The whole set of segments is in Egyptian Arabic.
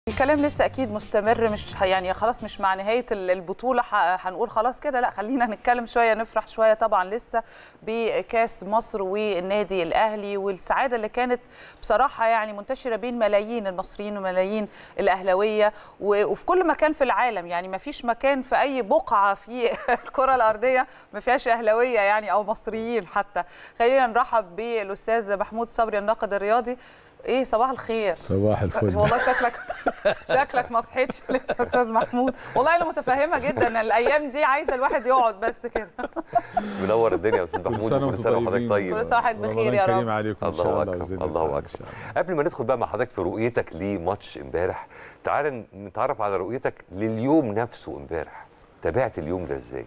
الكلام لسه اكيد مستمر مش ه- يعني خلاص مش مع نهايه ال- البطوله ح- هنقول خلاص كده لا خلينا نتكلم شويه نفرح شويه طبعا لسه بكاس مصر والنادي الاهلي والسعاده اللي كانت بصراحه يعني منتشره بين ملايين المصريين وملايين الاهلاويه و- وفي كل مكان في العالم يعني ما فيش مكان في اي بقعه في الكره الارضيه ما فيهاش اهلاويه يعني او مصريين حتى خلينا نرحب بالاستاذ محمود صبري الناقد الرياضي ايه صباح الخير صباح الفل والله شكلك شكلك ما صحيتش لسه يا استاذ محمود والله انا متفهمه جدا الايام دي عايزه الواحد يقعد بس كده منور الدنيا يا استاذ كل محمود سنه وكل وانتم سنه وحضرتك طيبين طيب كل سنة وحضرتك بخير يا رمضان كريم رب. عليكم ان شاء الله الله اكبر بإذن الله إن اكبر شاء الله. قبل ما ندخل بقى مع حضرتك في رؤيتك لماتش امبارح تعال نتعرف على رؤيتك لليوم نفسه امبارح تابعت اليوم ده ازاي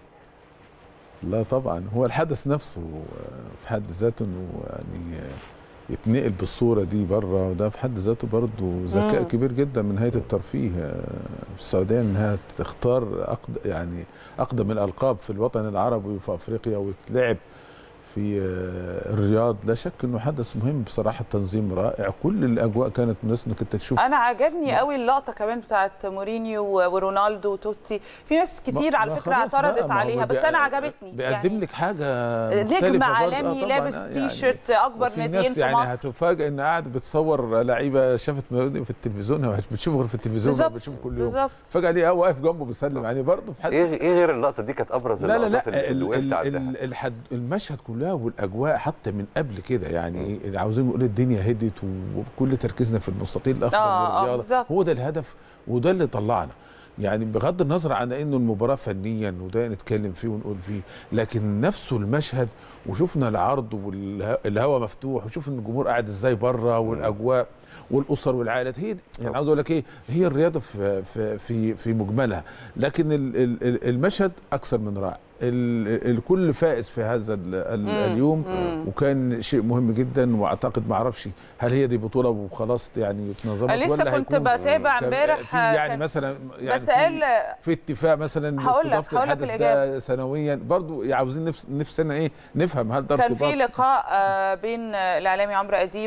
لا طبعا هو الحدث نفسه في حد ذاته انه يعني يتنقل بالصوره دي بره وده في حد ذاته برضه ذكاء مم. كبير جدا من هيئه الترفيه في السعوديه انها تختار أقد يعني اقدم الالقاب في الوطن العربي وفي افريقيا وتلعب في الرياض لا شك انه حدث مهم بصراحه التنظيم رائع كل الاجواء كانت مناسبه انك انت تشوف انا عجبني قوي اللقطه كمان بتاعت مورينيو ورونالدو وتوتي في ناس كتير ما- على ما فكره خلاص بقى، اعترضت ما هو عليها بس بي- انا عجبتني بيقدم لك حاجه مختلفة نجم برضه. آه عالمي طبعاً، لابس يعني تي شيرت اكبر وفي ناديين ناس في يعني مصر هتفاجئ ان قاعد بتصور لعيبه شافت مورينيو في التلفزيون هو مش بتشوفه غير في التلفزيون بالظبط ولا بتشوفه كل يوم بالظبط فجاه ليه هو واقف جنبه بيسلم يعني برضه في حد ايه ايه غير اللقطه دي كانت ابرز لا لا اللقطات لا اللي- اللي ال- وقفت ال- عندها ال- الحد المشهد كلها والاجواء حتى من قبل كده يعني اللي عاوزين نقول الدنيا هدت وكل تركيزنا في المستطيل الاخضر آه، آه، والرياضه بالظبط. هو ده الهدف وده اللي طلعنا يعني بغض النظر عن انه المباراه فنيا وده نتكلم فيه ونقول فيه لكن نفسه المشهد وشفنا العرض والهواء مفتوح وشوف الجمهور قاعد ازاي بره والاجواء والاسر والعائلات هي دي يعني عاوز اقول لك ايه هي الرياضه في في في, في مجملها لكن ال- ال- ال- المشهد اكثر من رائع ال- الكل فائز في هذا ال- ال- مم. اليوم مم. وكان شيء مهم جدا واعتقد ما اعرفش هل هي دي بطوله وخلاص يعني اتنظمت أنا لسه ولا كنت هيكون بتابع كان امبارح في يعني كان- مثلا يعني بس في قال في اتفاق مثلا هقول لك- استضافه هقول لك الحدث الإجابة. ده سنويا برضو عاوزين نفس نفسنا ايه نفهم هل ده كان في ارتباط لقاء آه، بين آه، الاعلامي عمرو اديب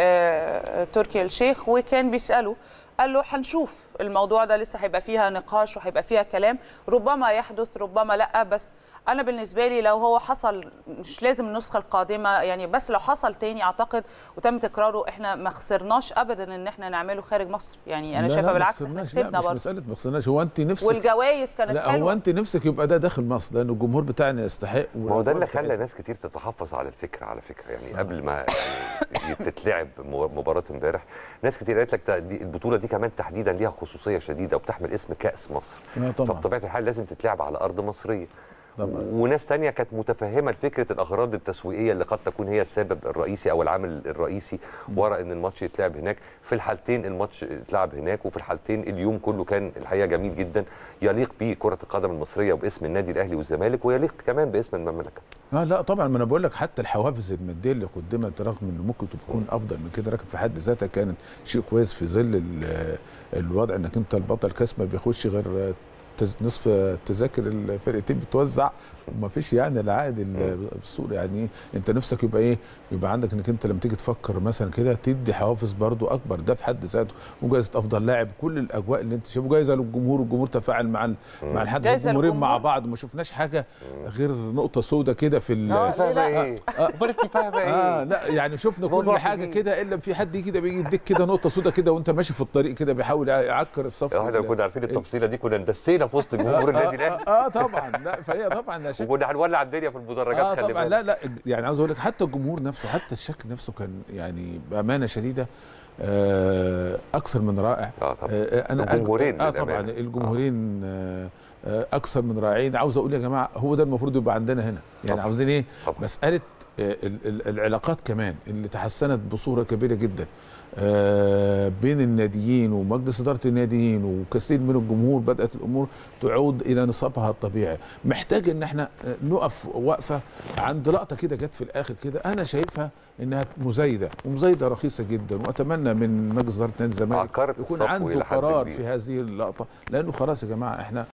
وتركي الشيخ وكان بيساله قال له هنشوف الموضوع ده لسه هيبقى فيها نقاش وهيبقى فيها كلام ربما يحدث ربما لا بس انا بالنسبه لي لو هو حصل مش لازم النسخه القادمه يعني بس لو حصل تاني اعتقد وتم تكراره احنا ما خسرناش ابدا ان احنا نعمله خارج مصر يعني انا لا، شايفه لا، ما بالعكس احنا خسرناش. لا كسبنا مش برضه مساله ما خسرناش هو انت نفسك والجوائز كانت لا هو حلوه انت نفسك يبقى ده داخل مصر لان الجمهور بتاعنا يستحق ما هو ده اللي والأجواء خلى ناس كتير تتحفظ على الفكره على فكره يعني قبل ما يعني تتلعب مباراه امبارح ناس كتير قالت لك ده- دي البطوله دي كمان تحديدا ليها خصوصيه شديده وبتحمل اسم كاس مصر آه، طبعا فبطبيعه الحال لازم تتلعب على ارض مصريه طبعا وناس تانية كانت متفهمة لفكرة الأغراض التسويقية اللي قد تكون هي السبب الرئيسي أو العامل الرئيسي وراء إن الماتش يتلعب هناك في الحالتين الماتش اتلعب هناك وفي الحالتين اليوم كله كان الحقيقة جميل جدا يليق به كرة القدم المصرية وباسم النادي الأهلي والزمالك ويليق كمان باسم المملكة لا لا طبعا ما انا بقول لك حتى الحوافز الماديه اللي قدمت رغم انه ممكن تكون افضل من كده لكن في حد ذاتها كانت شيء كويس في ظل ال- الوضع انك انت البطل كاس ما بيخش غير تز- نصف تذاكر الفرقتين بتوزع وما فيش يعني العائد ال- السوق يعني إيه؟ انت نفسك يبقى ايه يبقى عندك انك انت لما تيجي تفكر مثلا كده تدي حوافز برضو اكبر ده في حد ذاته وجائزه افضل لاعب كل الاجواء اللي انت شايفه جائزه للجمهور والجمهور تفاعل مع ال- مع الحدث جايزة الجمهورين مع للجمهور. بعض وما شفناش حاجه غير نقطه سوداء كده في ال- آه، ليه لا؟ إيه؟ أمال أنت فاهمة اه إيه؟ لا يعني شفنا كل موضوع حاجه كبير. كده الا في حد كده بيجي يديك كده نقطه سوداء كده وانت ماشي في الطريق كده بيحاول يعكر الصف لو احنا لو كنا عارفين التفصيله دي كنا اندسينا في وسط جمهور النادي آه, الاهلي آه, اه طبعا لا فهي طبعا لا شك وكنا هنولع الدنيا في اه المدرجات خلي طبعا بالك لا لا يعني عاوز اقول لك حتى الجمهور نفسه حتى الشكل نفسه كان يعني بامانه شديده آه اكثر من رائع اه طبعا آه انا الجمهورين اه للأمانة. طبعا الجمهورين آه آه اكثر من رائعين عاوز اقول يا جماعه هو ده المفروض يبقى عندنا هنا يعني طبعاً. عاوزين ايه طبعا مساله آه، ال- ال- العلاقات كمان اللي تحسنت بصوره كبيره جدا آه، بين الناديين ومجلس اداره الناديين وكثير من الجمهور بدات الامور تعود الى نصابها الطبيعي محتاج ان احنا آه، نقف وقفه عند لقطه كده جت في الاخر كده انا شايفها انها مزايده ومزايده رخيصه جدا واتمنى من مجلس اداره نادي الزمالك عكرت يكون الصفو عنده إلى حد قرار كبير. في هذه اللقطه لانه خلاص يا جماعه احنا